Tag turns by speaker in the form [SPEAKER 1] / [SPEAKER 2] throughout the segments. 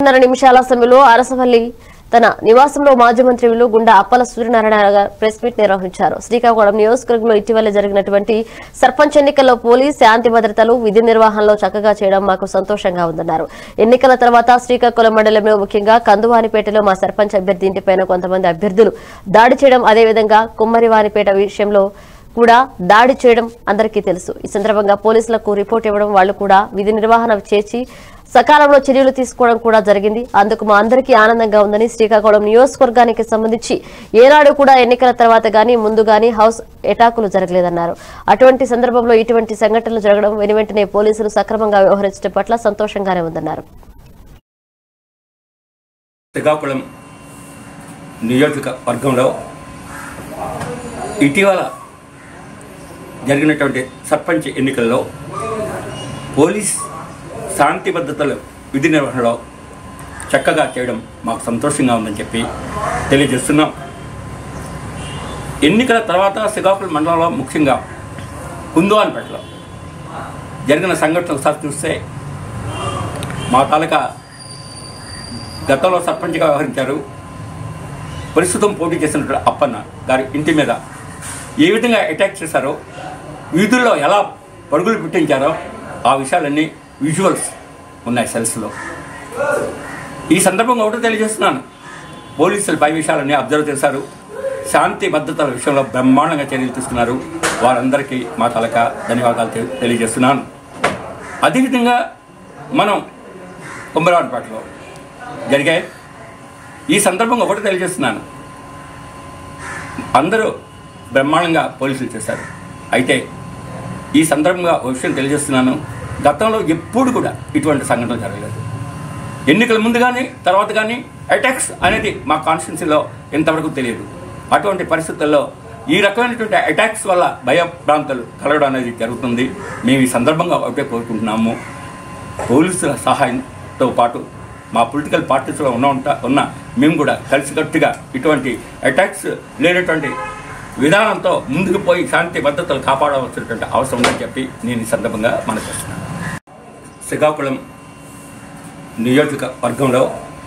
[SPEAKER 1] రెండున్నర నిమిషాల సమయంలో అరసవల్లి తన నివాసంలో మాజీ మంత్రులు గుండా అప్పల సూర్యనారాయణ గారు ప్రెస్ మీట్ నిర్వహించారు శ్రీకాకుళం నియోజకవర్గంలో ఇటీవల జరిగినటువంటి సర్పంచ్ ఎన్నికల్లో పోలీస్ శాంతి భద్రతలు విధి నిర్వహణలో చక్కగా చేయడం మాకు సంతోషంగా ఉందన్నారు ఎన్నికల తర్వాత శ్రీకాకుళం మండలంలో ముఖ్యంగా కందువానిపేటలో మా సర్పంచ్ అభ్యర్థి ఇంటిపైన కొంతమంది అభ్యర్థులు దాడి చేయడం అదేవిధంగా కుమ్మరివానిపేట విషయంలో కూడా దాడి చేయడం అందరికీ తెలుసు ఈ సందర్భంగా పోలీసులకు రిపోర్ట్ ఇవ్వడం వాళ్ళు కూడా విధి నిర్వహణ చేసి సకాలంలో చర్యలు తీసుకోవడం కూడా జరిగింది అందుకు మా అందరికీ ఆనందంగా ఉందని శ్రీకాకుళం నియోజకవర్గానికి సంబంధించి ఏనాడు కూడా ఎన్నికల తర్వాత గానీ ముందు గానీ హౌస్ ఎటాకులు జరగలేదన్నారు అటువంటి సందర్భంలో ఇటువంటి సంఘటనలు జరగడం వెను వెంటనే పోలీసులు సక్రమంగా వ్యవహరించడం పట్ల సంతోషంగానే ఉందన్నారు
[SPEAKER 2] శ్రీకాకుళం నియోజకవర్గంలో ఇటీవల జరిగినటువంటి సర్పంచ్ ఎన్నికల్లో పోలీస్ శాంతి భద్రతలు విధి నిర్వహణలో చక్కగా చేయడం మాకు సంతోషంగా ఉందని చెప్పి తెలియజేస్తున్నాం ఎన్నికల తర్వాత శ్రీకాకుళం మండలంలో ముఖ్యంగా కుందువానిపేటలో జరిగిన సంఘటన ఒకసారి చూస్తే మా తాలూకా గతంలో సర్పంచ్గా వ్యవహరించారు ప్రస్తుతం పోటీ చేసినటువంటి అప్పన్న గారి ఇంటి మీద ఏ విధంగా అటాక్ చేశారో వీధుల్లో ఎలా పరుగులు పెట్టించారో ఆ విషయాలన్నీ విజువల్స్ ఉన్నాయి సెల్స్లో ఈ సందర్భంగా ఒకటి తెలియజేస్తున్నాను పోలీసులు పై విషయాలన్నీ అబ్జర్వ్ చేశారు శాంతి భద్రతల విషయంలో బ్రహ్మాండంగా చర్యలు తీసుకున్నారు వారందరికీ మా తలక ధన్యవాదాలు తె- తెలియజేస్తున్నాను అదేవిధంగా మనం కుమ్మరావనపేటలో జరిగాయి ఈ సందర్భంగా ఒకటి తెలియజేస్తున్నాను అందరూ బ్రహ్మాండంగా పోలీసులు చేశారు అయితే ఈ సందర్భంగా ఒక విషయం తెలియజేస్తున్నాను గతంలో ఎప్పుడు కూడా ఇటువంటి సంఘటన జరగలేదు ఎన్నికల ముందు కానీ తర్వాత కానీ అటాక్స్ అనేది మా కాన్స్టిట్యున్సీలో ఇంతవరకు తెలియదు అటువంటి పరిస్థితుల్లో ఈ రకమైనటువంటి అటాక్స్ వల్ల భయభ్రాంతులు కలగడం అనేది జరుగుతుంది మేము ఈ సందర్భంగా ఒకటే కోరుకుంటున్నాము పోలీసుల సహాయంతో పాటు మా పొలిటికల్ పార్టీస్లో ఉన్న ఉంటా ఉన్న మేము కూడా కలిసికట్టుగా ఇటువంటి అటాక్స్ లేనటువంటి విధానంతో ముందుకు పోయి శాంతి భద్రతలు కాపాడవలసినటువంటి అవసరం ఉందని చెప్పి నేను ఈ సందర్భంగా మనకొస్తున్నాను శ్రీకాకుళం నియోజకవర్గంలో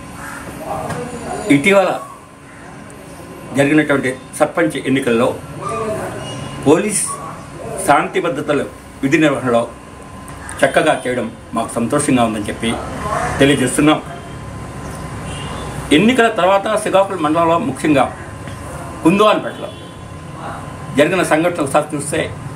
[SPEAKER 2] ఇటీవల జరిగినటువంటి సర్పంచ్ ఎన్నికల్లో పోలీస్ శాంతి భద్రతలు విధి నిర్వహణలో చక్కగా చేయడం మాకు సంతోషంగా ఉందని చెప్పి తెలియజేస్తున్నాం ఎన్నికల తర్వాత శ్రీకాకుళం మండలంలో ముఖ్యంగా కుందువానిపేటలో జరిగిన సంఘటన ఒకసారి చూస్తే